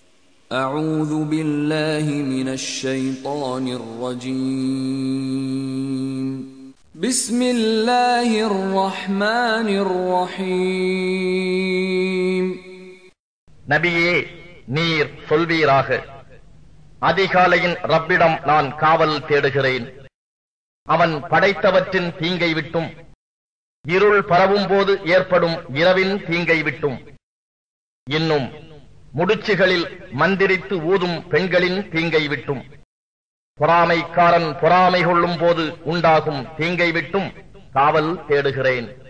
أعوذ بالله من الشيطان الرجيم بسم الله الرحمن الرحيم நபியே நீர் சொல்வீராக அதிகாலையின் ரப்பிடம் நான் காவல் தேடுகிறேன் அவன் படைத்தவற்றின் தீங்கை விட்டும் இருள் பரவும் போது ஏற்படும் இரவின் தீங்கை விட்டும் இன்னும் முடிச்சுகளில் மந்திரித்து ஊதும் பெண்களின் தீங்கை விட்டும் பொறாமைக்காரன் பொறாமை கொள்ளும் போது உண்டாகும் தீங்கை விட்டும் காவல் தேடுகிறேன்